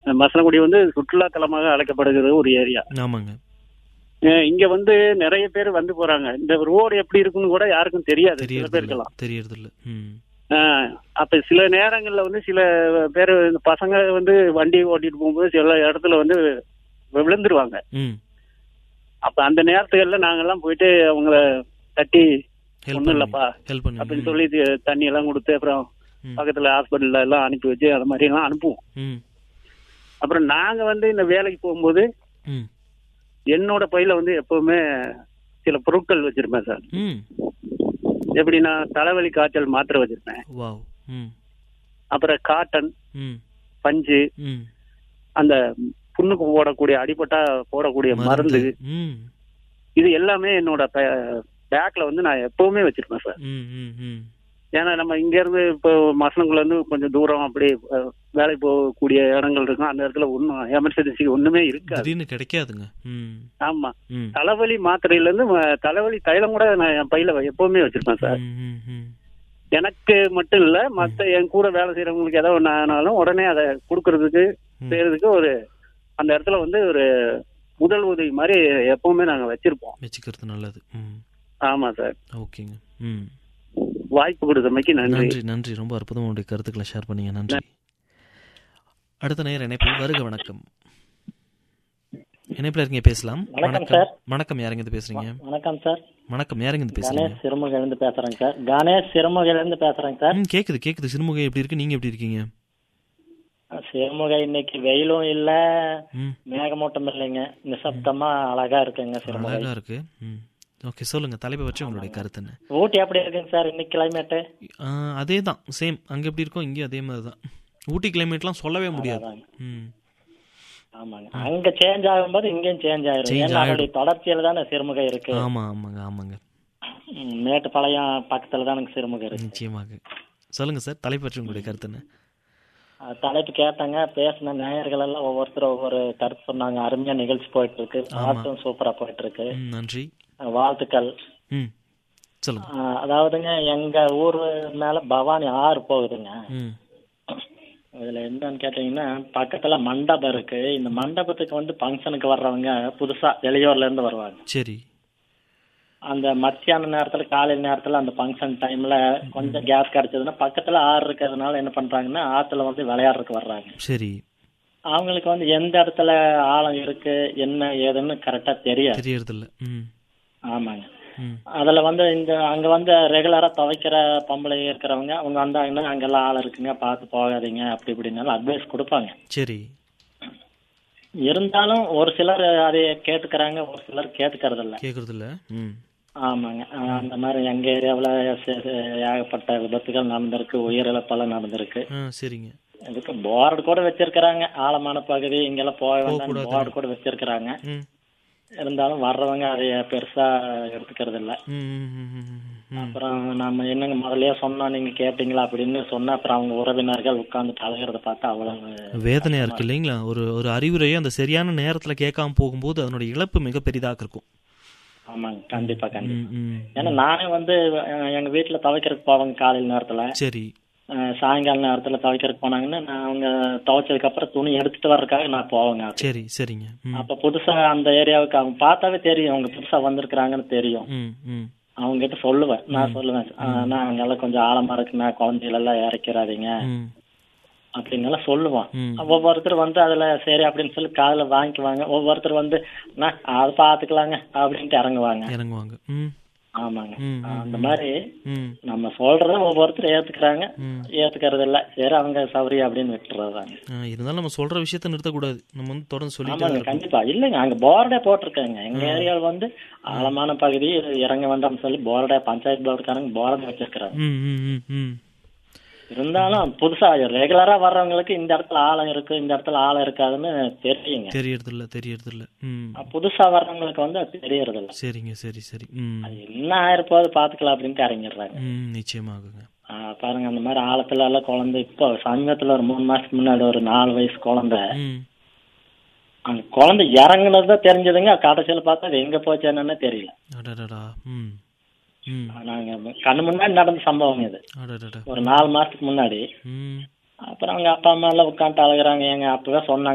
மசனகுடி வந்து சுற்றுலா தலமாக அழைக்கப்படுகிற ஒரு ஏரியா ஆமாங்க இங்க வந்து நிறைய பேர் வந்து போறாங்க இந்த ரோடு எப்படி இருக்குன்னு கூட யாருக்கும் தெரியாது சில தெரியறது இல்ல பேருக்கெல்லாம் தெரியறது இல்ல ம் ஆஹ் அப்ப சில நேரங்கள்ல வந்து சில பேர் இந்த பசங்க வந்து வண்டி ஓட்டிட்டு போகும்போது சில இடத்துல வந்து விழுந்துருவாங்க ம் அப்ப அந்த நேரத்துகள்ல நாங்கெல்லாம் போயிட்டு அவங்கள தட்டி ஹெல்ப் ஒண்ணும் இல்லப்பா ஹெல்ப் அப்படின்னு பண்ணுங்க சொல்லி தி- தண்ணி எல்லாம் கொடுத்து அப்புறம் ம். பக்கத்துல ஹாஸ்பிட்டல்ல எல்லாம் அனுப்பி வச்சு அது மாதிரி எல்லாம் அனுப்புவோம் ம் அப்புறம் நாங்க வந்து இந்த வேலைக்கு போகும்போது ம் என்னோட பையில வந்து எப்பவுமே சில பொருட்கள் வச்சிருப்பேன் சார் ம் எப்படின்னா தலைவலி காய்ச்சல் மாத்திரை வச்சிருப்பேன் வாவ் ம் அப்புறம் காட்டன் ம் பஞ்சு ம் அந்த புண்ணுக்கு போடக்கூடிய அடிபட்டா போடக்கூடிய மருந்து ம் இது எல்லாமே என்னோட பேக்ல வந்து நான் எப்பவுமே வச்சிருப்பேன் சார் ம் ம் ம் ஏன்னா நம்ம இங்க இருந்து இப்போ மசனக்குள்ள இருந்து கொஞ்சம் தூரம் அப்படி அஹ், வேலைக்கு போகக்கூடிய இடங்கள் இருக்கும் அந்த இடத்துல ஒன்றும் எமர்ஜென்சி ஒண்ணுமே இருக்காது திடீர்னு கிடைக்காதுங்க ம் ஆமா ம் தலைவலி மாத்திரையில இருந்து ம- தலைவலி தைலம் கூட நான் என் பையில எப்பவுமே வச்சிருப்பேன் சார் ம், ம், ம். எனக்கு மட்டும் இல்ல மத்த என் கூட வேலை செய்யறவங்களுக்கு ஏதாவது ஒண்ணு ஆனாலும் உடனே அதை கொடுக்கறதுக்கு ம். செய்யறதுக்கு ஒரு அந்த இடத்துல வந்து ஒரு முதல் உதவி மாதிரி எப்பவுமே நாங்க வச்சிருப்போம் வச்சுக்கிறது நல்லது ம் ஆமா சார் ஓகேங்க ம் வாய்ப்பு கொடுத்தமைக்கு நன்றி நன்றி நன்றி ரொம்ப அற்புதமா உங்களுடைய கருத்துக்களை ஷேர் பண்ணீங்க நன்றி அடுத்த நேர இணைப்பில் வருக வணக்கம் இணைப்பில் இருக்கீங்க பேசலாம் வணக்கம் சார். வணக்கம் யாருங்க இது பேசுறீங்க வணக்கம் சார் வணக்கம் யாருங்க இது பேசுறீங்க கணேஷ் சிறுமுகையிலிருந்து பேசுறேங்க சார் கணேஷ் சிறுமுகையிலிருந்து பேசுறேங்க சார் ம் கேக்குது கேக்குது சிறுமுகை எப்படி இருக்கு நீங்க எப்படி இருக்கீங்க சிறுமுகை இன்னைக்கு வெயிலும் இல்ல ம் மேகமூட்டம் இல்லைங்க நிசப்தமா அழகா இருக்குங்க சிறுமுகை அழகா இருக்கு ம் ஓகே சொல்லுங்க தலைப்பை வச்சு உங்களுடைய கருத்து என்ன ஊட்டி எப்படி இருக்குங்க சார் இன்னைக்கு கிளைமேட்டு அதே தான் சேம் அங்கே எப்படி இருக்கோ இங்கேயும் அதே மாதிரி தான் ஊட்டி கிளைமேட்லாம் சொல்லவே முடியாது அதாங்க. ம் ஆமாங்க அங்க சேஞ்ச் ஆகும்போது இங்கேயும் சேஞ்ச் ஆயிரும் Change ஏன்னா ஆயிடும். அதோடைய தொடர்ச்சியில தானே சிறுமுகை இருக்கு ஆமாம் ஆமாங்க ஆமாங்க ம், மேட்டுப்பாளையம் பக்கத்துல தானே சிறுமுகை இருக்கு நிச்சயமாக சொல்லுங்க சார் தலைப்பு பற்றி உங்களுடைய கருத்து என்ன அஹ், தலைப்பு கேட்டாங்க பேசின நேயர்கள் எல்லாம் ஒவ்வொருத்தரும் ஒவ்வொரு கருத்து சொன்னாங்க அருமையா நிகழ்ச்சி போயிட்டு இருக்கு பாட்டும் சூப்பரா போயிட்டு இருக்கு ம் நன்றி அஹ், வாழ்த்துக்கள் ம் சொல்லுங்க ஆஹ் அதாவதுங்க எங்க ஊர் மேல பவானி ஆறு போகுதுங்க ம் இதுல என்னன்னு கேட்டீங்கன்னா பக்கத்துல மண்டபம் இருக்கு இந்த மண்டபத்துக்கு வந்து ஃபங்க்ஷனுக்கு வர்றவங்க புதுசா வெளியூர்ல இருந்து வருவாங்க சரி அந்த மத்தியான நேரத்துல காலையில நேரத்துல அந்த ஃபங்க்ஷன் டைம்ல கொஞ்சம் கேப் கிடைச்சதுன்னா பக்கத்துல ஆறு இருக்கிறதுனால என்ன பண்றாங்கன்னா ஆத்துல வந்து விளையாடுறதுக்கு வர்றாங்க சரி அவங்களுக்கு வந்து எந்த இடத்துல ஆழம் இருக்கு என்ன ஏதுன்னு கரெக்டா தெரியாது தெரியறதில்ல ம் ஆமாங்க ம் அதுல வந்து இந்த அங்க வந்து ரெகுலரா துவைக்கிற பொம்பளை இருக்கிறவங்க அவங்க வந்தாங்கன்னா அங்கெல்லாம் ஆள் இருக்குங்க பார்த்து போகாதீங்க அப்படி இப்படின்னாலும் அட்வைஸ் கொடுப்பாங்க சரி இருந்தாலும் ஒரு சிலர் அதை கேட்டுக்கிறாங்க ஒரு சிலர் கேட்டுக்கிறது இல்ல கேட்குறதில்ல ம் ஆமாங்க ஆஹ் அந்த மாதிரி எங்க ஏரியாவுல சே- சே- ஏகப்பட்ட விபத்துகள் நடந்திருக்கு உயிரிழப்பெல்லாம் நடந்திருக்கு ஆ சரிங்க இதுக்கு போர்டு கூட வச்சிருக்கிறாங்க ஆழமான பகுதி இங்கெல்லாம் போக வேண்டாம் போகக்கூடாது. போர்டு கூட வச்சிருக்கிறாங்க ம் இருந்தாலும் வர்றவங்க அதை பெருசா எடுத்துக்கிறது இல்ல ம் ம், ம், ம், ம், ம். அப்புறம் நம்ம என்னங்க முதல்லயே சொன்னா நீங்க கேட்டீங்களா அப்படின்னு சொன்னா அப்புறம் அவங்க உறவினர்கள் உட்கார்ந்துட்டு அழுகிறத பார்த்தா அவ்வளவு வேதனையா இருக்கு இல்லைங்களா ஒரு ஒரு அறிவுரையை அந்த சரியான நேரத்துல கேட்காம போகும்போது அதனுடைய இழப்பு மிக பெரிதாக இருக்கும் ஆமாங்க கண்டிப்பா கண்டிப்பா ம் ம் ஏன்னா நானே வந்து அஹ், எங்க வீட்டுல துவைக்கிறதுக்கு போவாங்க காலையில நேரத்துல சரி அஹ், சாயங்கால நேரத்துல துவைக்கிறதுக்கு போனாங்கன்னா நான் அவங்க துவைச்சதுக்கு அப்புறம் துணி எடுத்துட்டு வர்றதுக்காக நான் போவேங்க சரி சரிங்க ம் அப்ப புதுசா அந்த ஏரியாவுக்கு அவங்க பார்த்தாவே தெரியும் அவங்க புதுசா வந்திருக்கிறாங்கன்னு தெரியும் ம் ம் அவங்க கிட்ட சொல்லுவேன் நான் சொல்லுவேன் அஹ், நான் அங்கெல்லாம் கொஞ்சம் ஆழமா இருக்குண்ணா குழந்தைகள் எல்லாம் இறக்கிறாதீங்க ம் அப்படின்னு எல்லாம் சொல்லுவான் ம். ஒவ்வொருத்தர் வந்து அதுல சரி அப்படின்னு சொல்லி காதுல வாங்கிக்குவாங்க ஒவ்வொருத்தர் வந்து நான் அதை பாத்துக்கலாங்க அப்படின்ட்டு இறங்குவாங்க இறங்குவாங்க ம் ஆமாங்க ம், ம், அந்த மாதிரி ம் நம்ம சொல்றத ஒவ்வொருத்தர் ஏத்துக்கிறாங்க ம். ஏத்துக்கிறது இல்ல சரி அவங்க சௌரி அப்படின்னு விட்டுறதாங்க ஆ, இருந்தாலும் நம்ம சொல்ற விஷயத்த நிறுத்தக்கூடாது நம்ம வந்து தொடர்ந்து சொல்லிட்டே ஆமாங்க இருக்கணும் கண்டிப்பா இல்லைங்க அங்க போர்டே போட்டிருக்காங்க எங்க ஏரியாவில் வந்து ஆழமான பகுதி இறங்க வேண்டாம்னு சொல்லி போர்டே பஞ்சாயத்து போர்டுக்காரங்க போர்டே வச்சிருக்கிறாங்க ம் ம் ம் ம் இருந்தாலும் புதுசா ரெகுலரா வர்றவங்களுக்கு இந்த இடத்துல ஆழம் இருக்கு இந்த இடத்துல ஆழம் இருக்காதுன்னு தெரியுங்க தெரியறதில்ல தெரியறதில்ல ம் புதுசா வர்றவங்களுக்கு வந்து அது தெரியறது இல்ல சரிங்க சரி சரி ம் அது என்ன ஆயிருப்போது பாத்துக்கலாம் அப்படின்ட்டு இறங்கிடுறாங்க ம் நிச்சயமாகுங்க ஆ, பாருங்க அந்த மாதிரி ஆழத்துல எல்லாம் குழந்தை இப்போ சமீபத்துல ஒரு மூணு மாசத்துக்கு முன்னாடி ஒரு நாலு வயசு குழந்தை ம் அந்த குழந்தை இறங்குனது தான் தெரிஞ்சதுங்க கடைசியில பார்த்தா அது எங்க போச்சு என்னன்னு தெரியல அடடடா ம் ம் நாங்க கண்ணு முன்னாடி நடந்த சம்பவம் இது அடடடா ஒரு நாலு மாசத்துக்கு முன்னாடி ம் அப்புறம் அவங்க அப்பா அம்மா எல்லாம் உட்காந்துட்டு அழுகுறாங்க எங்க அப்பவே சொன்னாங்க